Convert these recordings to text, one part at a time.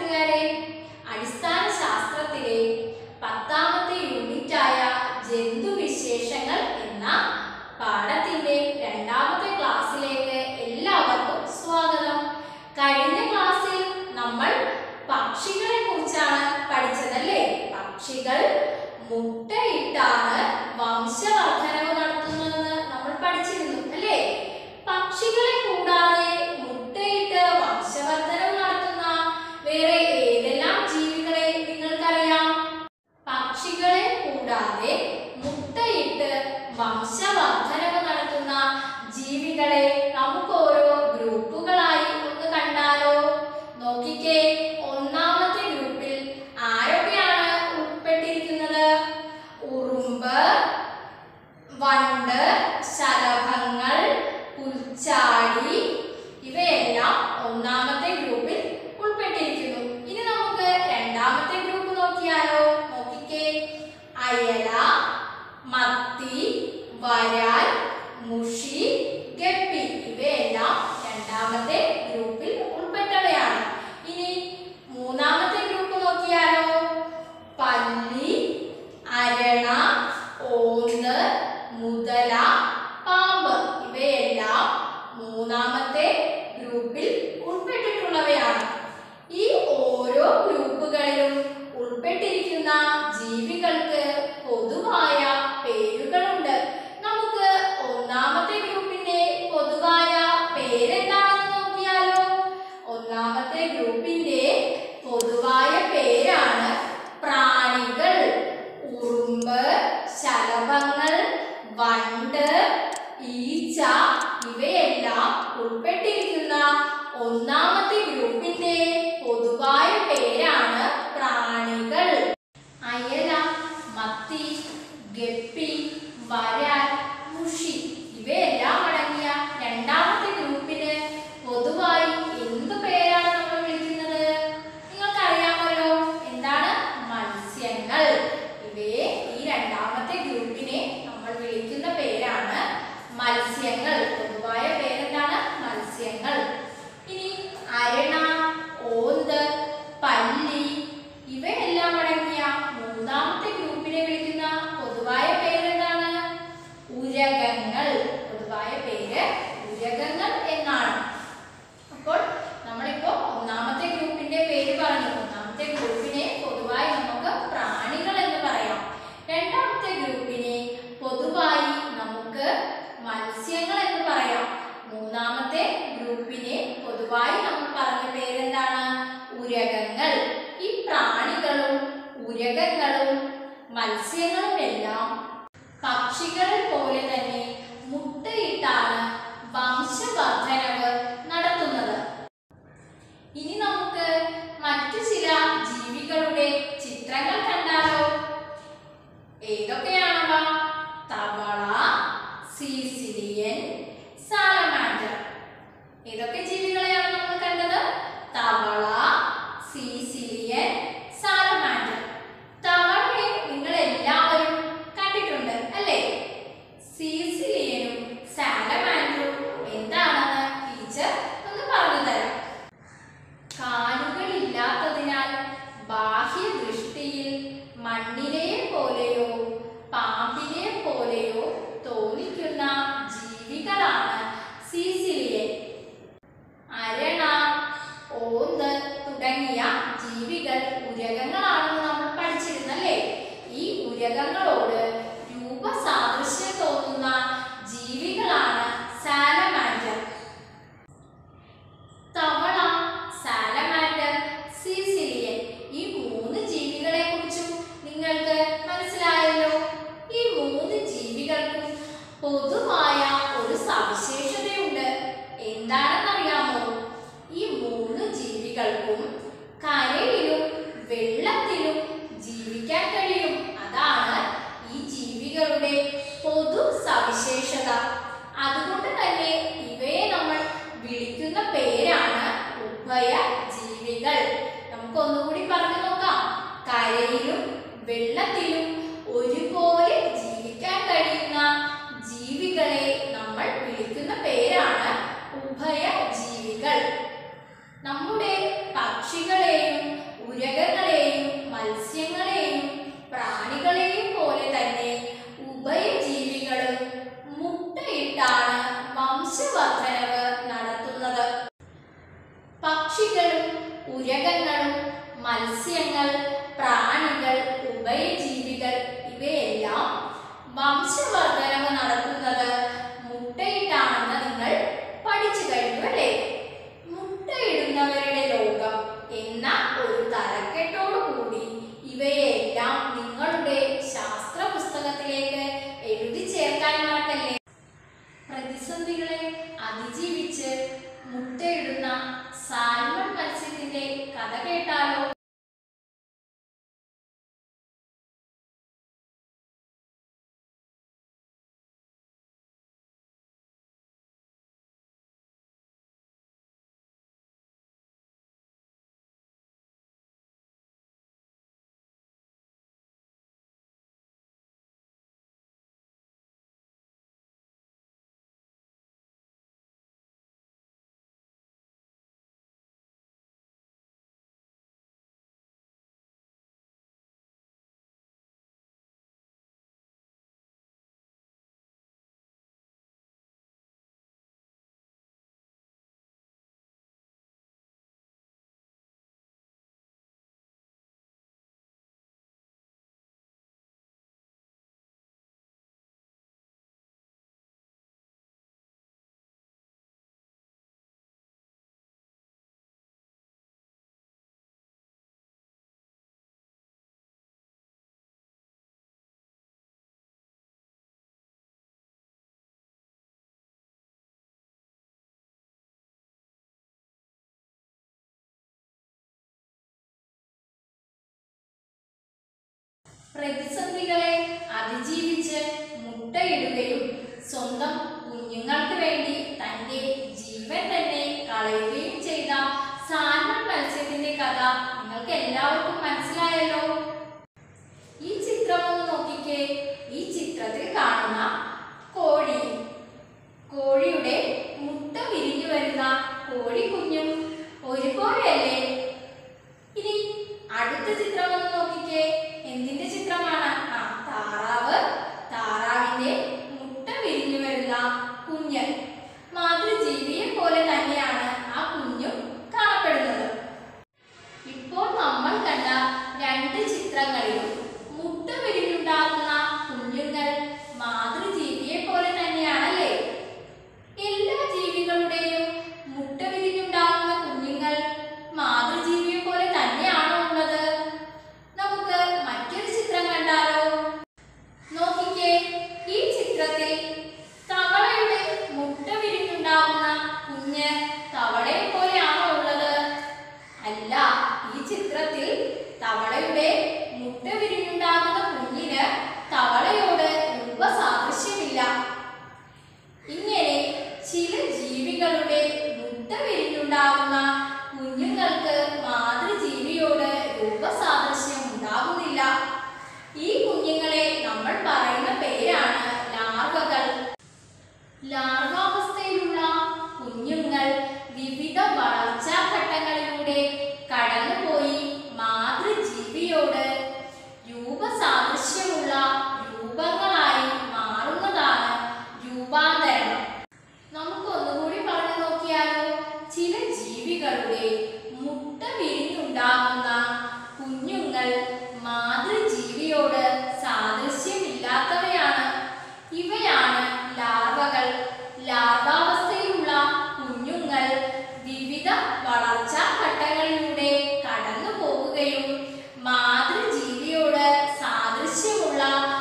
കൂട്ടുകാരെ അടിസ്ഥാന ശാസ്ത്രത്തിലെ പത്താമത്തെ യൂണിറ്റായ ജന്തുവിശേഷങ്ങൾ എന്ന പാഠത്തിന്റെ രണ്ടാമത്തെ ക്ലാസ്സിലേക്ക് എല്ലാവർക്കും സ്വാഗതം കഴിഞ്ഞ ക്ലാസ്സിൽ നമ്മൾ പക്ഷികളെ കുറിച്ചാണ് പഠിച്ചതല്ലേ പക്ഷികൾ മുട്ടയിട്ടാണ് വംശവർദ്ധനവ് നടത്തുന്നതെന്ന് നമ്മൾ പഠിച്ചിരുന്നു അല്ലേ പക്ഷികളെ കൂടാതെ മുട്ടയിട്ട് വംശവർദ്ധനവ് നടത്തുന്ന വേറെ ഏതെല്ലാം ജീവികളെ നിങ്ങൾക്കറിയാം പക്ഷികളെ കൂടാതെ മുട്ടയിട്ട് വംശവർദ്ധനവ് നടത്തുന്ന ജീവികളെ നമുക്ക് ഓരോ ഗ്രൂപ്പുകളായി ഒന്ന് കണ്ടാലോ നോക്കിക്കേ ഒന്നാമത്തെ ഗ്രൂപ്പിൽ ആരൊക്കെയാണ് ഉൾപ്പെട്ടിരിക്കുന്നത് ഉറുമ്പ് വണ്ട് ശലഭങ്ങൾ പുൽച്ചാടി ഇവയെല്ലാം ഒന്നാമത്തെ ഗ്രൂപ്പിൽ ഉൾപ്പെട്ടിരിക്കുന്നു ഇനി നമുക്ക് രണ്ടാമത്തെ ഗ്രൂപ്പ് നോക്കിയാലോ നോക്കിക്കേ അയല മത്തി വരാൽ മുഷി ഗപ്പി ഇവയെല്ലാം രണ്ടാമത്തെ ഗ്രൂപ്പിൽ ഉൾപ്പെട്ടവയാണ് ഇനി മൂന്നാമത്തെ ഗ്രൂപ്പ് നോക്കിയാലോ പല്ലി അരണ ഓന്ത് മുതല പാമ്പ് ഇവയെല്ലാം മൂന്നാമത്തെ ഗ്രൂപ്പിൽ ഉൾപ്പെട്ടിട്ടുള്ളവയാണ് ഈ ഓരോ ഗ്രൂപ്പുകളിലും ഉൾപ്പെട്ടിരിക്കുന്ന ജീവികൾക്ക് പൊതുവായ പേരുകളുണ്ട് നമുക്ക് ഒന്നാമത്തെ ഗ്രൂപ്പിന്റെ പൊതുവായ പേരെന്താണെന്ന് നോക്കിയാലോ ഒന്നാമത്തെ ഗ്രൂപ്പിന്റെ പൊതുവായ പേരാണ് പ്രാണികൾ ഉറുമ്പ് ശലഭങ്ങൾ വണ്ട് ഈച്ച ഇവയെല്ലാം ഉൾപ്പെട്ടിരിക്കുന്ന ഒന്നാമത്തെ ഗ്രൂപ്പിന്റെ പൊതുവായ പേരാണ് പ്രാണികൾ അയല മത്തി ഗപ്പി വരാൽ മുഷി ഇവയെല്ലാം അടങ്ങിയ രണ്ടാമത്തെ ഗ്രൂപ്പിന് പൊതുവായി എന്ത് പേരാണ് നമ്മൾ വിളിക്കുന്നത് നിങ്ങൾക്ക് അറിയാമല്ലോ എന്താണ് മത്സ്യങ്ങൾ ഇവയെ ഈ രണ്ടാമത്തെ ഗ്രൂപ്പിനെ നമ്മൾ വിളിക്കുന്ന പേരാണ് മത്സ്യങ്ങൾ പൊതുവായ പേരെന്താണ് മത്സ്യങ്ങൾ ഇനി അരണ ഓന്ത് പല്ലി ഇവയെല്ലാം അടങ്ങിയ മൂന്നാമത്തെ ഗ്രൂപ്പിനെ വിളിക്കുന്ന പൊതുവായ പേരെന്താണ് ഉരകങ്ങൾ പൊതുവായ പേര് ഉരകങ്ങൾ എന്നാണ് അപ്പോൾ നമ്മളിപ്പോ ഒന്നാമത്തെ ഗ്രൂപ്പിന്റെ പേര് പറഞ്ഞു ഒന്നാമത്തെ ഗ്രൂപ്പിനെ പൊതുവായി നമുക്ക് പ്രാണികൾ എന്ന് പറയാം രണ്ടാമത്തെ ഗ്രൂപ്പിനെ പൊതുവായി നമുക്ക് മത്സ്യങ്ങൾ എന്ന് പറയാം മൂന്നാമത്തെ ഗ്രൂപ്പിനെ പൊതുവായി നമ്മൾ പറഞ്ഞ പേരെന്താണ് ഉരകങ്ങൾ ഈ പ്രാണികളും ഉരകങ്ങളും മത്സ്യങ്ങളും എല്ലാം പക്ഷികളെ പോലെ തന്നെ മുട്ടയിട്ടാണ് വംശവർദ്ധനവ് നടത്തുന്നത് ഇനി നമുക്ക് മറ്റു ചില ജീവികളുടെ ചിത്രങ്ങൾ കണ്ടാലോ ഏതൊക്കെയാണവ തവള സീസിലിയൻ സാലമാൻഡർ ഏതൊക്കെ ജീവികളെയാണ് നമ്മൾ കണ്ടത് തവള സീസിലിയൻ സാലമാൻഡർ തവളയെ നിങ്ങൾ എല്ലാവരും കണ്ടിട്ടുണ്ട് അല്ലേ സീസിലിയനും സാലമാൻഡറും എന്താണെന്ന് ടീച്ചർ ഒന്ന് പറഞ്ഞു തരാം കാലുകളില്ലാത്തതിനാൽ ബാഹ്യദൃഷ്ടിയിൽ മണ്ണിനെ പോലെയോ പാമ്പിനെ പോലെയോ തോന്നിക്കുന്ന ജീവികളാണ് സീസിലിയൻ അരണ ഓന്ത് തുടങ്ങിയ ജീവികൾ ഉരകങ്ങളാണെന്ന് നമ്മൾ പഠിച്ചിരുന്നല്ലേ ഈ ഉരകങ്ങളോട് രൂപസാദൃശ്യം തോന്നുന്ന ജീവികളാണ് സാലമാൻഡർ തവള സാലമാൻഡർ സീസിലിയൻ ഈ മൂന്ന് ജീവികളെ കുറിച്ചും നിങ്ങൾക്ക് മനസ്സിലായല്ലോ ഈ മൂന്ന് ജീവികൾക്കും പൊതുവായ ഒരു സവിശേഷതയുണ്ട് എന്താണെന്നറിയാമോ ഈ മൂന്ന് ജീവികൾക്കും കരയിലും വെള്ളത്തിലും ജീവിക്കാൻ കഴിയും അതാണ് ഈ ജീവികളുടെ പൊതു സവിശേഷത അതുകൊണ്ട് തന്നെ ഇവയെ നമ്മൾ വിളിക്കുന്ന പേരാണ് ഉഭയ ജീവികൾ നമുക്ക് ഒന്നുകൂടി പറഞ്ഞു നോക്കാം കരയിലും വെള്ളത്തിലും ഒരുപോലെ ജീവിക്കാൻ കഴിയുന്ന ജീവികളെ നമ്മൾ വിളിക്കുന്ന പേരാണ് ഉഭയ ജീവികൾ നമ്മുടെ പക്ഷികളെയും വംശവർദ്ധനവ് നടക്കുന്നത് മുട്ടയിട്ടാണെന്ന് നിങ്ങൾ പഠിച്ചു കഴിഞ്ഞു അല്ലേ മുട്ടയിടുന്നവരുടെ ലോകം എന്ന ഒരു തലക്കെട്ടോടു കൂടി ഇവയെല്ലാം നിങ്ങളുടെ ശാസ്ത്ര പുസ്തകത്തിലേക്ക് എഴുതി ചേർക്കാൻ മറക്കല്ലേ പ്രതിസന്ധികളെ അതിജീവിച്ച് മുട്ടയിടുന്ന സാൽമൺ മത്സ്യത്തിന്റെ കഥ കേട്ടാലോ പ്രതിസന്ധികളെ അതിജീവിച്ച് മുട്ടയിടുകയും സ്വന്തം കുഞ്ഞുങ്ങൾക്ക് വേണ്ടി തന്റെ ജീവൻ തന്നെ കളയുകയും ചെയ്ത സാൽമൺ മത്സ്യത്തിന്റെ കഥ നിങ്ങൾക്ക് എല്ലാവർക്കും മനസ്സിലായല്ലോ ഈ ചിത്രം ഒന്ന് നോക്കിക്കേ ഈ ചിത്രത്തിൽ കാണുന്ന കോഴി കോഴിയുടെ മുട്ട വിരിഞ്ഞു വരുന്ന കോഴിക്കുഞ്ഞും ഒരുപോലെയല്ലേ ഇനി അടുത്ത ചിത്രം ഒന്ന് നോക്കിക്കേ എന്തിന്റെ ചിത്രമാണ് ആ താറാവ് താറാവിന്റെ മുട്ട വിരിഞ്ഞു വരുന്ന കുഞ്ഞ് മാതൃജീവിയെ പോലെ തന്നെയാണ് ആ കുഞ്ഞും കാണപ്പെടുന്നത് ഇപ്പോൾ നമ്മൾ കണ്ട രണ്ട് ചിത്രങ്ങളിലും മുട്ട വിരിഞ്ഞുണ്ടാകുന്ന കുഞ്ഞുങ്ങൾ മാതൃജീവിയെ പോലെ തന്നെയാണല്ലേ എല്ലാ ജീവികളുടെയും മുട്ട വിരിഞ്ഞുണ്ടാകുന്ന കുഞ്ഞുങ്ങൾ മാതൃജീവിയെ പോലെ തന്നെയാണോ ഉള്ളത് നമുക്ക് മറ്റൊരു ചിത്രം കണ്ടാലോ നോക്കിക്കേ ഈ ചിത്രത്തിൽ തവളയുടെ മുട്ട വിരിഞ്ഞുണ്ടാകുന്ന കുഞ്ഞ് തവളയെ പോലെയാണോ ഉള്ളത് അല്ല ഈ ചിത്രത്തിൽ തവളയുടെ മുട്ട വിരിഞ്ഞുണ്ടാകുന്ന കുഞ്ഞിന് തവളയോട് രൂപസാദൃശ്യമില്ല ഇങ്ങനെ ചില ജീവികളുടെ മുട്ട വിരിഞ്ഞുണ്ടാകുന്ന കുഞ്ഞുങ്ങൾക്ക് മാതൃജീവിയോട് രൂപസാദൃശ്യം ഉണ്ടാകുന്നില്ല ഈ കുഞ്ഞുങ്ങളെ നമ്മൾ പറയുന്ന പേരാണ് ലാർവകൾ ലാർവാവസ്ഥയിലുള്ള കുഞ്ഞുങ്ങൾ വിവിധ വളർച്ചാ ഘട്ടങ്ങളിലൂടെ കടന്നുപോയി മാതൃജീവിയോട് രൂപസാദൃശ്യമുള്ള രൂപങ്ങളായി മാറുന്നതാണ് രൂപാന്തരണം നമുക്ക് ഒന്നുകൂടി പറഞ്ഞു നോക്കിയാലോ ചില ജീവികളുടെ മുട്ട വിരിഞ്ഞുണ്ടാകുന്ന കുഞ്ഞുങ്ങൾ മാതൃജീവിയോട് സാദൃശ്യമില്ലാത്തവയാണ് ഇവയാണ് ലാർവകൾ ലാർവാവസ്ഥയിലുള്ള കുഞ്ഞുങ്ങൾ വിവിധ വളർച്ചാ ഘട്ടങ്ങളിലൂടെ കടന്നു പോകുകയും മാതൃജീവിയോട് സാദൃശ്യമുള്ള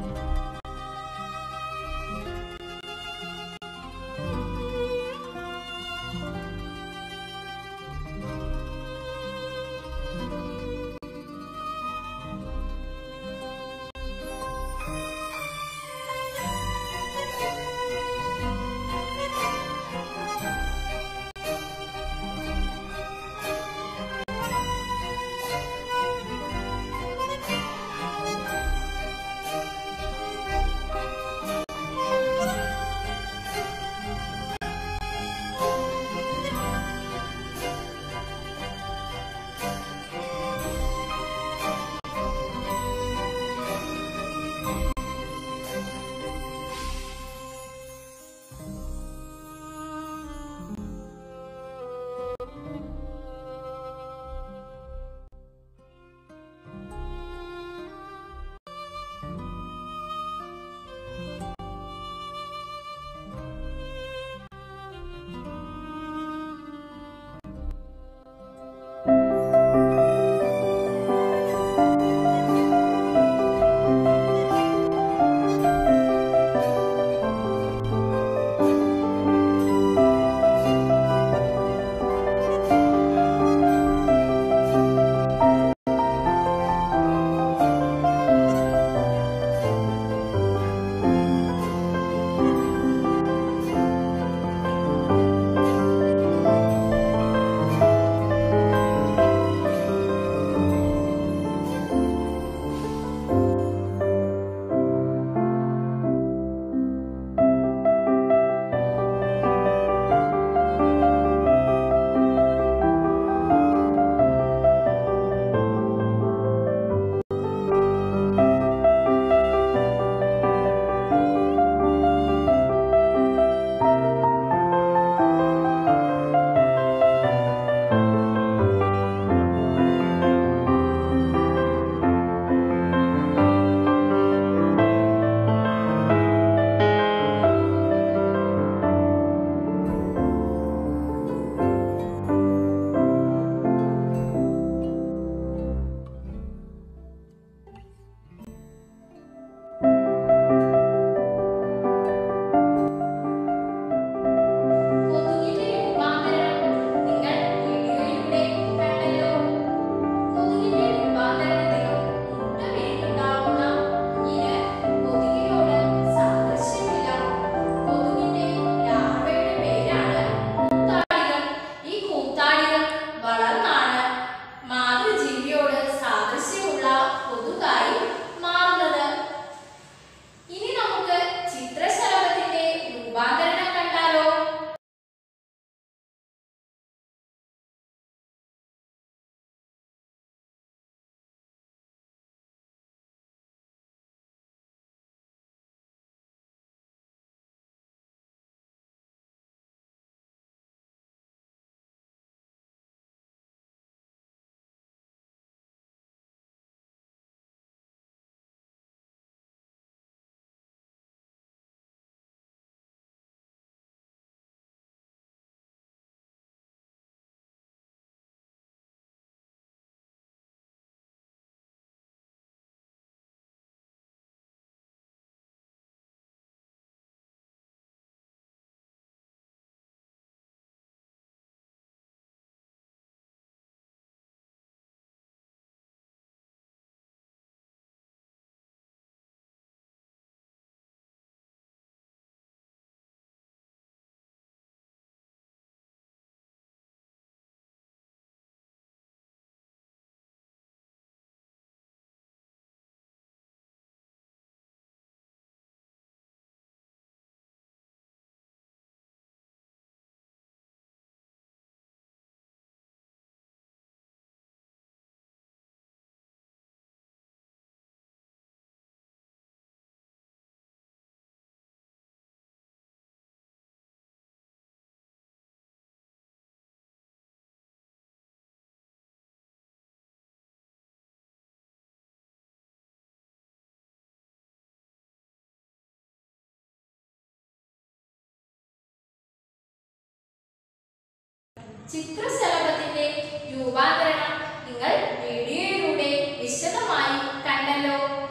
ചിത്രശലഭത്തിന്റെ രൂപാന്തരണം നിങ്ങൾ വീഡിയോയിലൂടെ വിശദമായി കണ്ടല്ലോ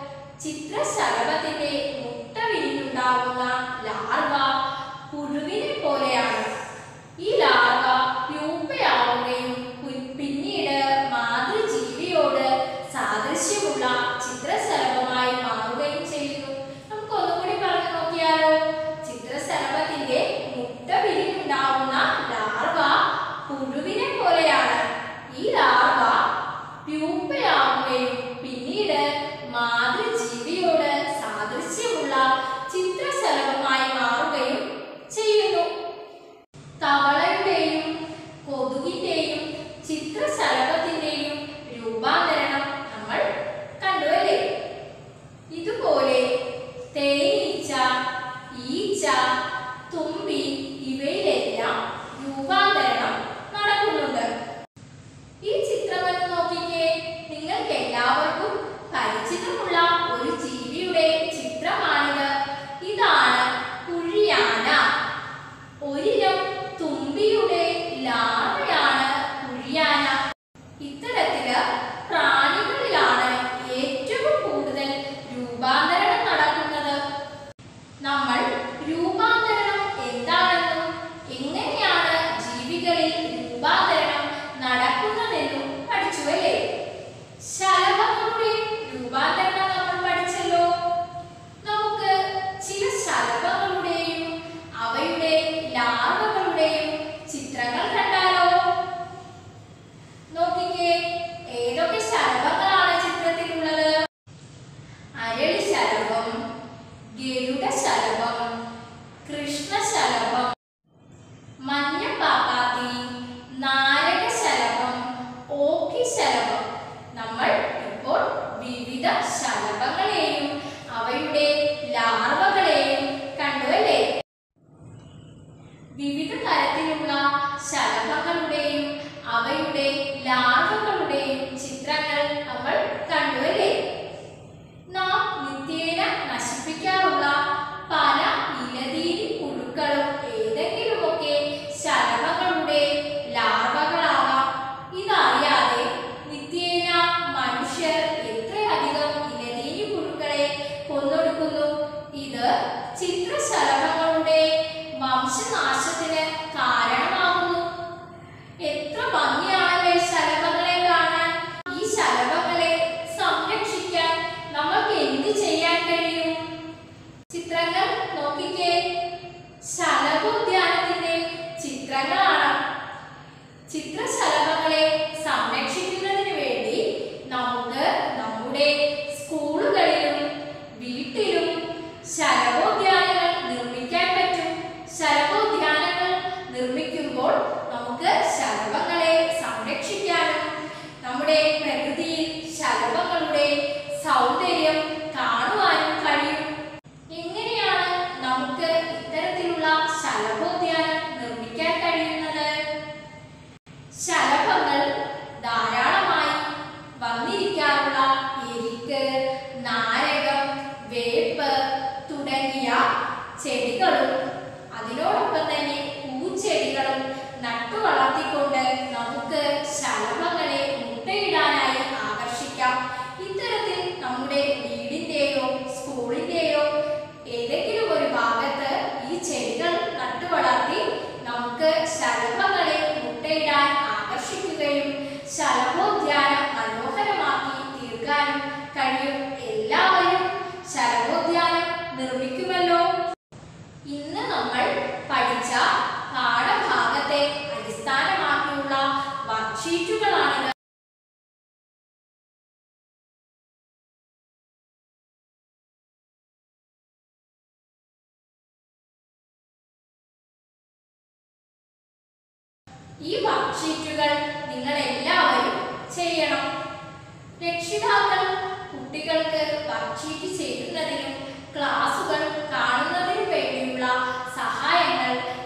ചിത്രശലഭത്തിന്റെ മുട്ട വിരിഞ്ഞുണ്ടാവുന്ന ലാർവ പുഴുവിനെ പോലെയാണ് ഈ ലാർവ പ്യൂപ്പയാവുകയും പി- പിന്നീട് മാതൃജീവിയോട് സാദൃശ്യമുള്ള ചിത്രശലഭമായി മാറുകയും ചെയ്യുന്നു നമുക്ക് ഒന്നുകൂടി പറഞ്ഞു നോക്കിയാലോ ചിത്രശലഭത്തിന്റെ മുട്ട വിരിഞ്ഞുണ്ടാവുന്ന ലാർവ പുഴുവിനെ പോലെയാണ് ഈ ലാർവ പ്യൂപ്പയാവുകയും പിന്നീട് മാതൃജീവിയോട് സാദൃശ്യമുള്ള ചിത്രശലഭമായി മാറുകയും ചെയ്യുന്നു തവളയുടെയും കൊതുകിന്റെയും ചിത്രശലഭത്തിന്റെയും രൂപാന്തരണം നമ്മൾ കണ്ടുവല്ലേ ഇതുപോലെ തേനീച്ച ഈച്ച തുമ്പി ഇവയിലെല്ലാം രൂപാന്തരണം നടക്കുന്നുണ്ട് ഈ ചിത്രം ഒന്ന് നോക്കിക്കേ നിങ്ങൾക്ക് എല്ലാവർക്കും പരിചിതമുള്ള ഒരു ജീവിയുടെ ചിത്രമാണിത് ഇതാണ് കുഴിയാന ഒരിനം തുമ്പിയുടെ ലാർവയാണ് കുഴിയാന ഇത്തരത്തില് പ്രാണികളിലാണ് ഏറ്റവും കൂടുതൽ രൂപാന്തരണം നടക്കുന്നത് നമ്മൾ രൂപാന്തരണം എന്താണെന്നും എങ്ങനെയാണ് ജീവികളിൽ രൂപാന്തരണം നടക്കുന്നതെന്നും പഠിച്ചുവല്ലേ ശലഭങ്ങളുടെ രൂപാന്തരണം നമ്മൾ പഠിച്ചല്ലോ നമുക്ക് ചില ശലഭങ്ങളുടെയും അവയുടെ ലാർവകളുടെയും ചിത്രങ്ങൾ കണ്ടാലോ നോക്കിക്കേ ഏതൊക്കെ ശലഭങ്ങളാണ് ചിത്രത്തിലുള്ളത് അരളി ശലഭം ഗരുഡ ശലഭം കൃഷ്ണശലഭം മഞ്ഞപ്പാപ്പാത്തി നാരക ശലഭം ഓക്കി ശലഭം നമ്മൾ ഇപ്പോൾ വിവിധ ശലഭങ്ങളെയും അവയുടെ ലാർവകളെയും കണ്ടുവല്ലേ വിവിധ തരത്തിലുള്ള ശലഭങ്ങളുടെയും അവയുടെ ലാർവകളുടെയും ചിത്രങ്ങൾ നമ്മൾ കണ്ടുവല്ലേ നാം നിത്യേന നശിപ്പിക്കാറുള്ള പല ഇലതീരി പുഴുക്കളും ഏതെങ്കിലുമൊക്കെ ശലഭങ്ങളുടെ ലാർവകളാകാം ഇതറിയാതെ നിത്യേന മനുഷ്യർ എത്രയധികം ഇലതീരി പുഴുക്കളെ കൊന്നൊടുക്കുന്നു ഇത് ചിത്രശലഭങ്ങളുടെ വംശനാശത്തിന് കാരണമാകുന്നു എത്ര ഭംഗിയാണല്ലേ ശലഭങ്ങളെ കാണാൻ ഈ ശലഭങ്ങളെ സംരക്ഷിക്കാൻ നമുക്ക് എന്ത് ചെയ്യാൻ കഴിയും ചിത്രങ്ങൾ നോക്കിക്കേ ശലഭോദ്യാനത്തിന്റെ ചിത്രങ്ങളാണ് ചിത്രശലഭങ്ങളെ സംരക്ഷിക്കുന്നതിന് വേണ്ടി നമുക്ക് നമ്മുടെ സ്കൂളുകളിലും വീട്ടിലും ശലഭോദ്യാനങ്ങൾ നിർമ്മിക്കാൻ പറ്റും ശലഭോദ്യാനങ്ങൾ നിർമ്മിക്കുമ്പോൾ നമുക്ക് ശലഭങ്ങളെ സംരക്ഷിക്കാനും നമ്മുടെ പ്രകൃതിയിൽ ശലഭങ്ങളുടെ സൗന്ദര്യം കാണുവാനും കഴിയും എങ്ങനെയാണ് നമുക്ക് ഇത്തരത്തിലുള്ള ശലഭോദ്യാനം നിർമ്മിക്കാൻ കഴിയുന്നത് ശലഭങ്ങൾ ധാരാളമായി വന്നിരിക്കാറുള്ള എരിക്ക് നാരകം വേപ്പ് തുടങ്ങിയ ചെടികളും അതിനോടൊപ്പം തന്നെ പൂച്ചെടികളും നട്ടു വളർത്തിക്കൊണ്ട് നമുക്ക് ശലഭങ്ങളെ മുട്ടയിടാനായി ആകർഷിക്കാം ഇത്തരത്തിൽ നമ്മുടെ വീടിന്റെയോ സ്കൂളിന്റെയോ ഏതെങ്കിലും ഒരു ഭാഗത്ത് ഈ ചെടികൾ നട്ടു വളർത്തി നമുക്ക് ശലഭങ്ങളെ മുട്ടയിടാൻ ആകർഷിക്കുകയും ശലഭോദ്യാനം മനോഹരമാക്കി തീർക്കാനും കഴിയും എല്ലാവരും ശലഭോദ്യാനം നിർമ്മിക്കുമല്ലോ ഇന്ന് നമ്മൾ പഠിച്ച പാഠഭാഗത്തെ അടിസ്ഥാനമാക്കിയുള്ള വർക്ക്ഷീറ്റുകളാണിത് ഈ വർക്ക്ഷീറ്റുകൾ നിങ്ങൾ എല്ലാവരും ചെയ്യണം രക്ഷിതാക്കൾ കുട്ടികൾക്ക് വർക്ക്ഷീറ്റ് ചെയ്യുന്നതിനും ക്ലാസുകൾ കാണുന്നതിനും വേണ്ടിയുള്ള സഹായങ്ങൾ